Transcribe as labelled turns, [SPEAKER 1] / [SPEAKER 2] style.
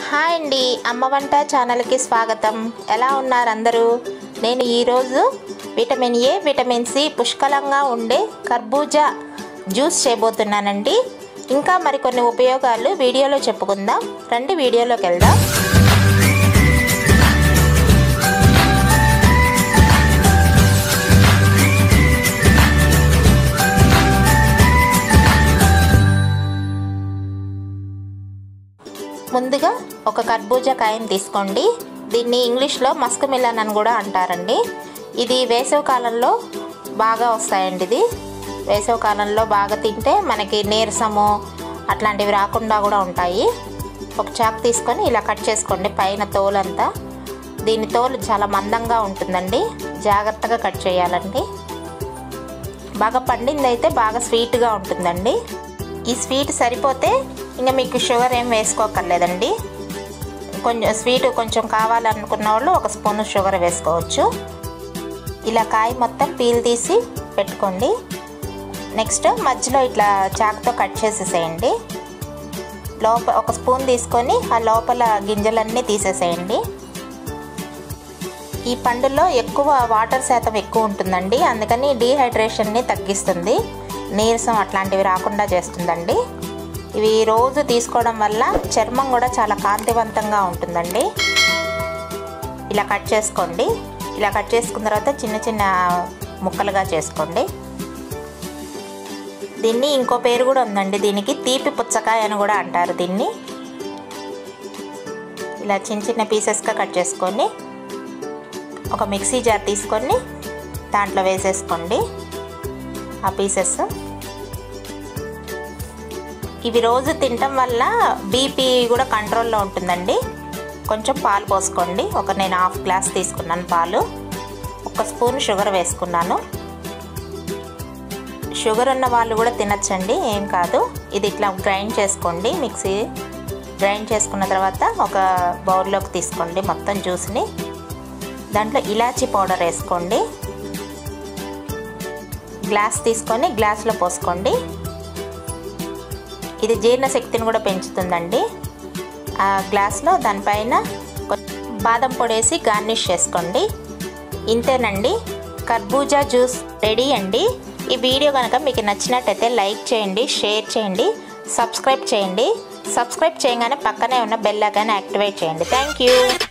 [SPEAKER 1] hi అండి అమ్మ వంట ఛానల్కి స్వాగతం ఎలా ఉన్నారు అందరూ నేను ఈరోజు విటమిన్ ఏ విటమిన్ సి పుష్కలంగా ఉండే కర్బూజా జ్యూస్ చేయబోతున్నానండి ఇంకా మరికొన్ని ఉపయోగాలు వీడియోలో చెప్పుకుందాం రండి వీడియోలోకి వెళ్దాం ముందుగా ఒక కర్బూజా కాయని తీసుకోండి దీన్ని ఇంగ్లీష్లో మస్క్ మిలన్ అని కూడా అంటారండి ఇది వేసవి కాలంలో బాగా వస్తాయండి ఇది వేసవి కాలంలో బాగా తింటే మనకి నీరసము అట్లాంటివి రాకుండా కూడా ఉంటాయి ఒక చాక్ తీసుకొని ఇలా కట్ చేసుకోండి పైన తోలంతా దీని తోలు చాలా మందంగా ఉంటుందండి జాగ్రత్తగా కట్ చేయాలండి బాగా పండింది అయితే బాగా స్వీట్గా ఉంటుందండి ఈ స్వీట్ సరిపోతే ఇంకా మీకు షుగర్ ఏం వేసుకోకర్లేదండి కొంచెం స్వీట్ కొంచెం కావాలనుకున్న వాళ్ళు ఒక స్పూన్ షుగర్ వేసుకోవచ్చు ఇలా కాయ మొత్తం పీల్ తీసి పెట్టుకోండి నెక్స్ట్ మధ్యలో ఇట్లా చాకుతో కట్ చేసేసేయండి లోపల ఒక స్పూన్ తీసుకొని ఆ లోపల గింజలన్నీ తీసేసేయండి ఈ పండులో ఎక్కువ వాటర్ శాతం ఎక్కువ ఉంటుందండి అందుకని డీహైడ్రేషన్ని తగ్గిస్తుంది నీరసం అట్లాంటివి రాకుండా చేస్తుందండి ఇవి రోజు తీసుకోవడం వల్ల చర్మం కూడా చాలా కాంతివంతంగా ఉంటుందండి ఇలా కట్ చేసుకోండి ఇలా కట్ చేసుకున్న తర్వాత చిన్న చిన్న ముక్కలుగా చేసుకోండి దీన్ని ఇంకో పేరు కూడా ఉందండి దీనికి తీపి పుచ్చకాయ అని కూడా అంటారు దీన్ని ఇలా చిన్న చిన్న పీసెస్గా కట్ చేసుకొని ఒక మిక్సీ జార్ తీసుకొని దాంట్లో వేసేసుకోండి ఆ పీసెస్ ఇవి రోజు తినటం వల్ల బీపీ కూడా కంట్రోల్లో ఉంటుందండి కొంచెం పాలు పోసుకోండి ఒక నేను హాఫ్ గ్లాస్ తీసుకున్నాను పాలు ఒక స్పూన్ షుగర్ వేసుకున్నాను షుగర్ ఉన్న వాళ్ళు కూడా తినచ్చండి ఏం కాదు ఇది ఇట్లా గ్రైండ్ చేసుకోండి మిక్సీ గ్రైండ్ చేసుకున్న తర్వాత ఒక బౌల్లోకి తీసుకోండి మొత్తం జ్యూస్ని దాంట్లో ఇలాచీ పౌడర్ వేసుకోండి గ్లాస్ తీసుకొని గ్లాస్లో పోసుకోండి ఇది జీర్ణశక్తిని కూడా పెంచుతుందండి ఆ గ్లాస్లో దానిపైన బాదం పొడి వేసి గార్నిష్ చేసుకోండి ఇంతేనండి కర్బూజా జ్యూస్ రెడీ అండి ఈ వీడియో కనుక మీకు నచ్చినట్టయితే లైక్ చేయండి షేర్ చేయండి సబ్స్క్రైబ్ చేయండి సబ్స్క్రైబ్ చేయగానే పక్కనే ఉన్న బెల్ ఐకాన్ యాక్టివేట్ చేయండి థ్యాంక్ యూ